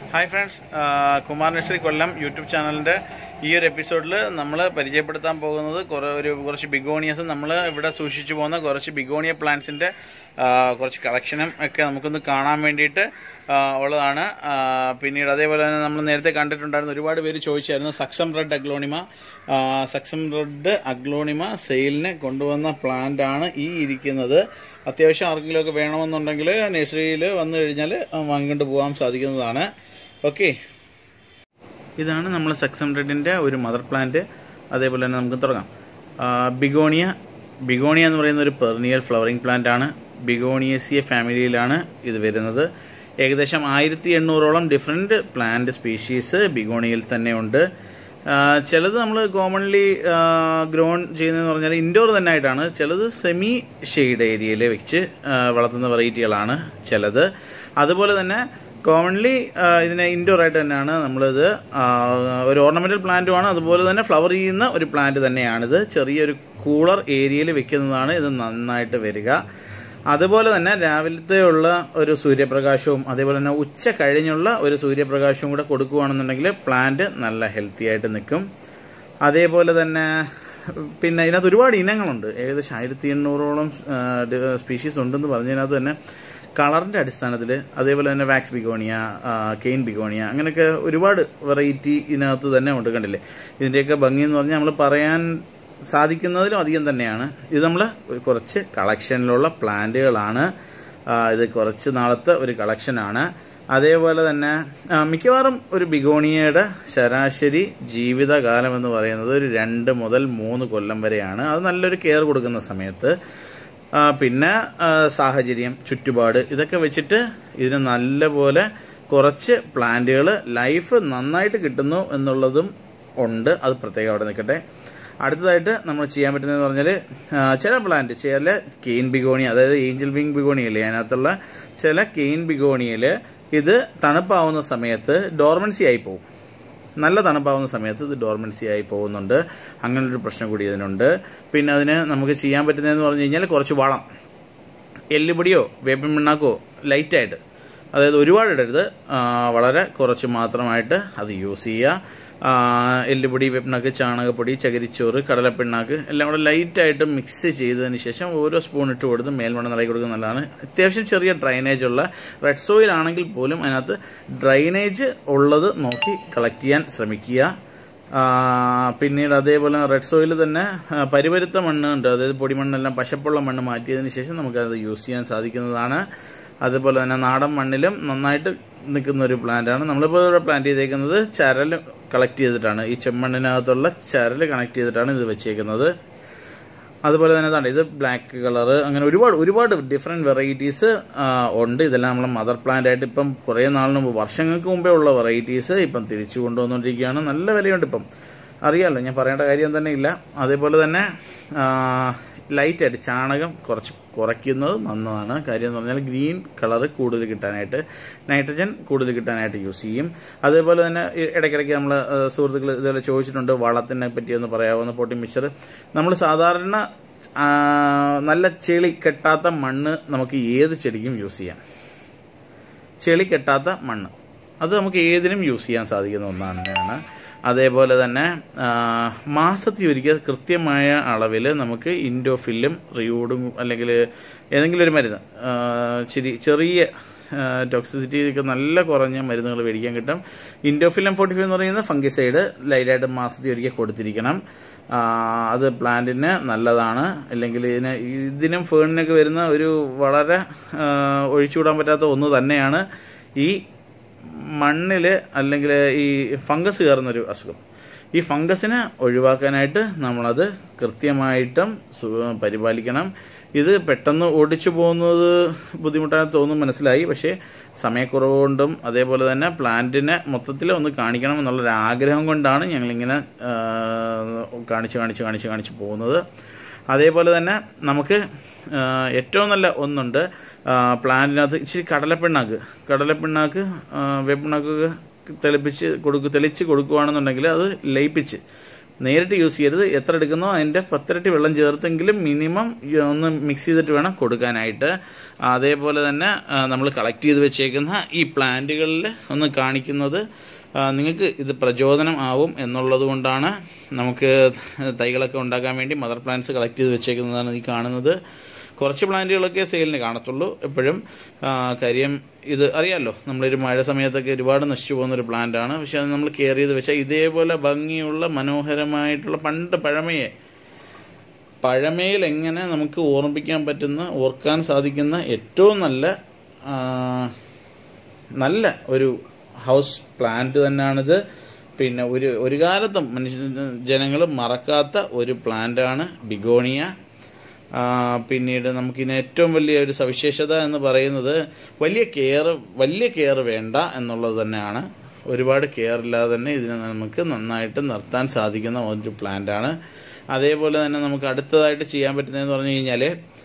hi friends Kumar nursery Kollam YouTube ചാനലിൻ്റെ ഈ ഒരു എപ്പിസോഡിൽ നമ്മൾ പരിചയപ്പെടുത്താൻ പോകുന്നത് കുറേ ഒരു കുറച്ച് ബിഗോണിയസ് നമ്മൾ ഇവിടെ സൂക്ഷിച്ചു പോകുന്ന കുറച്ച് ബിഗോണിയ പ്ലാന്റ്സിൻ്റെ കുറച്ച് കളക്ഷനും ഒക്കെ നമുക്കൊന്ന് കാണാൻ വേണ്ടിയിട്ട് ആ, ഉള്ളതാണ് ആ, പിന്നീട് അതേപോലെ തന്നെ നമ്മൾ നേരത്തെ കണ്ടിട്ടുണ്ടായിരുന്ന ഒരുപാട് പേര് ചോദിച്ചായിരുന്നു സക്സം റെഡ് അഗ്ലോണിമ ആ, സക്സം റെഡ് അഗ്ലോണിമ സെയിലിന് കൊണ്ടുവന്ന പ്ലാന്റ് ആണ് ഈ ഇരിക്കുന്നത് അത്യാവശ്യം ആർക്കെങ്കിലും ഒക്കെ വേണമെന്നുണ്ടെങ്കിൽ നഴ്സറിയിൽ വന്നു കഴിഞ്ഞാൽ വാങ്ങിക്കൊണ്ട് പോകാൻ സാധിക്കുന്നതാണ് ഓക്കെ ഇതാണ് നമ്മൾ സക്സം റെഡിൻ്റെ ഒരു മദർ പ്ലാന്റ് അതേപോലെ തന്നെ നമുക്ക് തുടങ്ങാം ആ, ബിഗോണിയ ബിഗോണിയ എന്ന് പറയുന്ന ഒരു പെർണിയൽ ഫ്ലവറിംഗ് പ്ലാന്റ് ആണ് ബിഗോണിയസിയ ഫാമിലിയിലാണ് ഇത് വരുന്നത് ഏകദേശം ആയിരത്തി എണ്ണൂറോളം ഡിഫറെൻറ്റ് പ്ലാന്റ് സ്പീഷീസ് ബിഗോണിയയിൽ തന്നെ ഉണ്ട് ആ, ചിലത് നമ്മൾ കോമൺലി ഗ്രോൺ ചെയ്യുന്നതെന്ന് പറഞ്ഞാൽ ഇൻഡോർ തന്നെ ആയിട്ടാണ് ചിലത് സെമി ഷെയ്ഡ് ഏരിയയിൽ വെച്ച് ആ, വളർത്തുന്ന വെറൈറ്റികളാണ് ചിലത് അതുപോലെ തന്നെ കോമൺലി ഇതിനെ ഇൻഡോർ ആയിട്ട് തന്നെയാണ് നമ്മളിത് ആ, ഒരു ഓർണമെന്റൽ പ്ലാന്റുമാണ് അതുപോലെ തന്നെ ഫ്ലവർ ചെയ്യുന്ന ഒരു പ്ലാന്റ് തന്നെയാണിത് ചെറിയൊരു കൂളർ ഏരിയയിൽ വെക്കുന്നതാണ് ഇത് നന്നായിട്ട് വരിക അതുപോലെ തന്നെ രാവിലത്തെ ഉള്ള ഒരു സൂര്യപ്രകാശവും അതേപോലെ തന്നെ ഉച്ച കഴിഞ്ഞുള്ള ഒരു സൂര്യപ്രകാശവും കൂടെ കൊടുക്കുകയാണെന്നുണ്ടെങ്കിൽ പ്ലാന്റ് നല്ല ഹെൽത്തി ആയിട്ട് നിൽക്കും അതേപോലെ തന്നെ പിന്നെ ഇതിനകത്ത് ഒരുപാട് ഇനങ്ങളുണ്ട് ഏകദേശം ആയിരത്തി എണ്ണൂറോളം സ്പീഷീസ് ഉണ്ടെന്ന് പറഞ്ഞതിനകത്ത് തന്നെ കളറിൻ്റെ അടിസ്ഥാനത്തിൽ അതേപോലെ തന്നെ വാക്സ് ബിഗോണിയ ആ, കെയിൻ ബിഗോണിയ അങ്ങനെയൊക്കെ ഒരുപാട് വെറൈറ്റി ഇതിനകത്ത് തന്നെ ഉണ്ട് കണ്ടില്ലേ ഇതിൻ്റെയൊക്കെ ഭംഗി എന്ന് പറഞ്ഞാൽ നമ്മൾ പറയാൻ സാധിക്കുന്നതിലും അധികം തന്നെയാണ് ഇത് നമ്മൾ കുറച്ച് കളക്ഷനിലുള്ള പ്ലാന്റുകളാണ് ആ, ഇത് കുറച്ച് നാളത്തെ ഒരു കളക്ഷനാണ് അതേപോലെ തന്നെ ആ, മിക്കവാറും ഒരു ബിഗോണിയയുടെ ശരാശരി ജീവിതകാലം എന്ന് പറയുന്നത് ഒരു രണ്ട് മുതൽ മൂന്ന് കൊല്ലം വരെയാണ് അത് നല്ലൊരു കെയർ കൊടുക്കുന്ന സമയത്ത് ആ, പിന്നെ ആ, സാഹചര്യം ചുറ്റുപാട് ഇതൊക്കെ വെച്ചിട്ട് ഇതിന് നല്ലപോലെ കുറച്ച് പ്ലാന്റുകൾ ലൈഫ് നന്നായിട്ട് കിട്ടുന്നു എന്നുള്ളതും ഉണ്ട് അത് പ്രത്യേകം അവിടെ നിൽക്കട്ടെ അടുത്തതായിട്ട് നമ്മൾ ചെയ്യാൻ പറ്റുന്നതെന്ന് പറഞ്ഞാൽ ചില പ്ലാന്റ് ചില കെയിൻ ബിഗോണി അതായത് ഏഞ്ചൽ വിങ് ബിഗോണിയല്ലേ അതിനകത്തുള്ള ചില കെയിൻ ബിഗോണിയിൽ ഇത് തണുപ്പാവുന്ന സമയത്ത് ഡോർമൻസി ആയി പോകും നല്ല തണുപ്പാവുന്ന സമയത്ത് ഇത് ഡോർമൻസി ആയി പോകുന്നുണ്ട് അങ്ങനൊരു പ്രശ്നം കൂടി ഇതിനുണ്ട് പിന്നെ അതിന് നമുക്ക് ചെയ്യാൻ പറ്റുന്നതെന്ന് പറഞ്ഞു കഴിഞ്ഞാൽ കുറച്ച് വളം എല്ലുപൊടിയോ വേപ്പിൻ പിണ്ണാക്കോ ലൈറ്റായിട്ട് അതായത് ഒരുപാട് ഇടരുത് ആ, വളരെ കുറച്ച് മാത്രമായിട്ട് അത് യൂസ് ചെയ്യുക ആ, എല്ലുപൊടി വേപ്പിണ്ണാക്ക് ചാണകപ്പൊടി ചകിരിച്ചോറ് കടലപ്പിണ്ണാക്ക് എല്ലാം കൂടെ ലൈറ്റായിട്ട് മിക്സ് ചെയ്തതിന് ശേഷം ഓരോ സ്പൂൺ ഇട്ട് കൊടുത്ത് മേൽമണ്ണ് നൽകി കൊടുക്കുന്നത് നല്ലതാണ് അത്യാവശ്യം ചെറിയ ഡ്രൈനേജ് ഉള്ള റെഡ് സോയിൽ ആണെങ്കിൽ പോലും അതിനകത്ത് ഡ്രൈനേജ് ഉള്ളത് നോക്കി കളക്ട് ചെയ്യാൻ ശ്രമിക്കുക ആ, പിന്നീട് അതേപോലെ റെഡ് സോയിൽ തന്നെ ആ, പരിവരുത്ത മണ്ണ് ഉണ്ട് അതായത് പൊടിമണ്ണെല്ലാം പശപ്പുള്ള മണ്ണ് മാറ്റിയതിന് ശേഷം നമുക്കത് യൂസ് ചെയ്യാൻ സാധിക്കുന്നതാണ് അതുപോലെ തന്നെ നാടൻ മണ്ണിലും നന്നായിട്ട് നിൽക്കുന്ന ഒരു പ്ലാന്റ് ആണ് നമ്മളിപ്പോൾ ഇവിടെ പ്ലാന്റ് ചെയ്തേക്കുന്നത് ചരൽ കളക്ട് ചെയ്തിട്ടാണ് ഈ ചെമ്മണ്ണിനകത്തുള്ള ചരൽ കണക്ട് ചെയ്തിട്ടാണ് ഇത് വെച്ചേക്കുന്നത് അതുപോലെ തന്നെ ഇതാണ് ഇത് ബ്ലാക്ക് കളർ അങ്ങനെ ഒരുപാട് ഒരുപാട് ഡിഫറെൻറ്റ് വെറൈറ്റീസ് ഉണ്ട് ഇതെല്ലാം നമ്മളെ മദർ പ്ലാന്റ് ആയിട്ട് ഇപ്പം കുറേ നാളിന് മുമ്പ് വർഷങ്ങൾക്ക് മുമ്പേ ഉള്ള വെറൈറ്റീസ് ഇപ്പം തിരിച്ചു കൊണ്ടുവന്നുകൊണ്ടിരിക്കുകയാണ് നല്ല വിലയുണ്ട് ഇപ്പം അറിയാമല്ലോ ഞാൻ പറയേണ്ട കാര്യം തന്നെ ഇല്ല അതേപോലെ തന്നെ ലൈറ്റായിട്ട് ചാണകം കുറച്ച് കുറയ്ക്കുന്നത് നന്നതാണ് കാര്യം എന്ന് പറഞ്ഞാൽ ഗ്രീൻ കളർ കൂടുതൽ കിട്ടാനായിട്ട് നൈട്രജൻ കൂടുതൽ കിട്ടാനായിട്ട് യൂസ് ചെയ്യും അതേപോലെ തന്നെ ഇ- ഇടയ്ക്കിടയ്ക്ക് നമ്മൾ സുഹൃത്തുക്കൾ ഇതുപോലെ ചോദിച്ചിട്ടുണ്ട് വളത്തിനെ പറ്റി ഒന്ന് പറയാവുന്ന പൊട്ടി മിക്സർ നമ്മൾ സാധാരണ ആ, നല്ല ചെളി കെട്ടാത്ത മണ്ണ് നമുക്ക് ഏത് ചെടിക്കും യൂസ് ചെയ്യാം ചെളി കെട്ടാത്ത മണ്ണ് അത് നമുക്ക് ഏതിനും യൂസ് ചെയ്യാൻ സാധിക്കുന്ന ഒന്നാണ് തന്നെയാണ് അതേപോലെ തന്നെ ആ, മാസത്തിൽ ഒരിക്കൽ കൃത്യമായ അളവിൽ നമുക്ക് ഇൻഡോഫില്ലും റിയൂഡും അല്ലെങ്കിൽ ഏതെങ്കിലും ഒരു മരുന്ന് ആ, ചെറി ചെറിയ ടോക്സിസിറ്റി ഒക്കെ നല്ല കുറഞ്ഞ മരുന്നുകൾ മേടിക്കാൻ കിട്ടും ഇൻഡോഫില്ലം ഫോർട്ടി ഫൈവ് എന്ന് പറയുന്ന ഫംഗിസൈഡ് ലൈറ്റായിട്ട് മാസത്തിൽ ഒരിക്കൽ കൊടുത്തിരിക്കണം ആ, അത് പ്ലാന്റിന് നല്ലതാണ് അല്ലെങ്കിൽ ഇതിന് ഇതിനും ഫേണിനൊക്കെ വരുന്ന ഒരു വളരെ ആ, ഒഴിച്ചുകൂടാൻ പറ്റാത്ത ഒന്ന് തന്നെയാണ് ഈ മണ്ണിൽ അല്ലെങ്കിൽ ഈ ഫംഗസ് കയറുന്നൊരു അസുഖം ഈ ഫംഗസിനെ ഒഴിവാക്കാനായിട്ട് നമ്മളത് കൃത്യമായിട്ടും സു- പരിപാലിക്കണം ഇത് പെട്ടെന്ന് ഓടിച്ചു പോകുന്നത് ബുദ്ധിമുട്ടാണെന്ന് തോന്നുന്നു മനസ്സിലായി പക്ഷേ സമയക്കുറവ് കൊണ്ടും അതേപോലെ തന്നെ പ്ലാന്റിനെ മൊത്തത്തിൽ ഒന്ന് കാണിക്കണം എന്നുള്ളൊരു ആഗ്രഹം കൊണ്ടാണ് ഞങ്ങളിങ്ങനെ ആ, കാണിച്ച് കാണിച്ച് കാണിച്ച് കാണിച്ച് പോകുന്നത് അതേപോലെ തന്നെ നമുക്ക് ആ, ഏറ്റവും നല്ല ഒന്നുണ്ട് ആ, പ്ലാന്റിനകത്ത് ഇച്ചിരി കടലപ്പിണ്ണാക്ക് കടലപ്പിണ്ണാക്ക് ആ, വേപ്പിണ്ണാക്ക് തെളിപ്പിച്ച് കൊടുക്കുക തെളിച്ച് കൊടുക്കുകയാണെന്നുണ്ടെങ്കിൽ അത് ലയിപ്പിച്ച് നേരിട്ട് യൂസ് ചെയ്യരുത് എത്ര എടുക്കുന്നോ അതിൻ്റെ പത്തിരട്ടി വെള്ളം ചേർത്തെങ്കിലും മിനിമം ഒന്ന് മിക്സ് ചെയ്തിട്ട് വേണം കൊടുക്കാനായിട്ട് അതേപോലെ തന്നെ നമ്മൾ കളക്ട് ചെയ്ത് വെച്ചേക്കുന്ന ഈ പ്ലാന്റുകളിൽ ഒന്ന് കാണിക്കുന്നത് ആ, നിങ്ങൾക്ക് ഇത് പ്രചോദനം ആവും എന്നുള്ളത് കൊണ്ടാണ് നമുക്ക് തൈകളൊക്കെ ഉണ്ടാക്കാൻ വേണ്ടി മദർ പ്ലാന്റ്സ് കളക്ട് ചെയ്ത് വെച്ചേക്കുന്നതാണ് ഈ കാണുന്നത് കുറച്ച് പ്ലാന്റുകളൊക്കെ സെയിലിന് കാണത്തുള്ളൂ എപ്പോഴും ആ, കാര്യം ഇത് അറിയാമല്ലോ നമ്മളൊരു മഴ സമയത്തൊക്കെ ഒരുപാട് നശിച്ചു പോകുന്ന ഒരു പ്ലാന്റാണ് പക്ഷെ അത് നമ്മൾ കെയർ ചെയ്ത് വെച്ചാൽ ഇതേപോലെ ഭംഗിയുള്ള മനോഹരമായിട്ടുള്ള പണ്ട് പഴമയെ പഴമയിൽ എങ്ങനെ നമുക്ക് ഓർമ്മിക്കാൻ പറ്റുന്ന ഓർക്കാൻ സാധിക്കുന്ന ഏറ്റവും നല്ല ആ, നല്ല ഒരു ഹൗസ് പ്ലാന്റ് തന്നെയാണിത് പിന്നെ ഒരു ഒരു കാലത്തും മനുഷ്യ ജനങ്ങൾ മറക്കാത്ത ഒരു പ്ലാന്റാണ് ബിഗോണിയ ആ, പിന്നീട് നമുക്കിതിന് ഏറ്റവും വലിയ ഒരു സവിശേഷത എന്ന് പറയുന്നത് വലിയ കെയർ വലിയ കെയർ വേണ്ട എന്നുള്ളത് തന്നെയാണ് ഒരുപാട് കെയർ ഇല്ലാതെ തന്നെ ഇതിനെ നമുക്ക് നന്നായിട്ട് നിർത്താൻ സാധിക്കുന്ന ഒരു പ്ലാന്റാണ് അതേപോലെ തന്നെ നമുക്ക് അടുത്തതായിട്ട് ചെയ്യാൻ പറ്റുന്നതെന്ന് പറഞ്ഞു കഴിഞ്ഞാൽ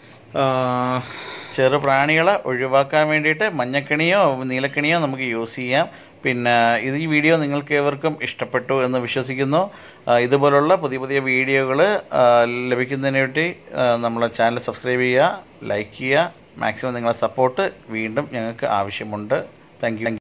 ചെറു പ്രാണികളെ ഒഴിവാക്കാൻ വേണ്ടിയിട്ട് മഞ്ഞക്കണിയോ നീലക്കണിയോ നമുക്ക് യൂസ് ചെയ്യാം പിന്നെ ഇത് ഈ വീഡിയോ നിങ്ങൾക്ക് ഏവർക്കും ഇഷ്ടപ്പെട്ടു എന്ന് വിശ്വസിക്കുന്നു ആ, ഇതുപോലുള്ള പുതിയ പുതിയ വീഡിയോകൾ ലഭിക്കുന്നതിന് വേണ്ടി ആ, നമ്മളെ ചാനൽ സബ്സ്ക്രൈബ് ചെയ്യുക ലൈക്ക് ചെയ്യുക മാക്സിമം നിങ്ങളെ സപ്പോർട്ട് വീണ്ടും ഞങ്ങൾക്ക് ആവശ്യമുണ്ട് താങ്ക് യു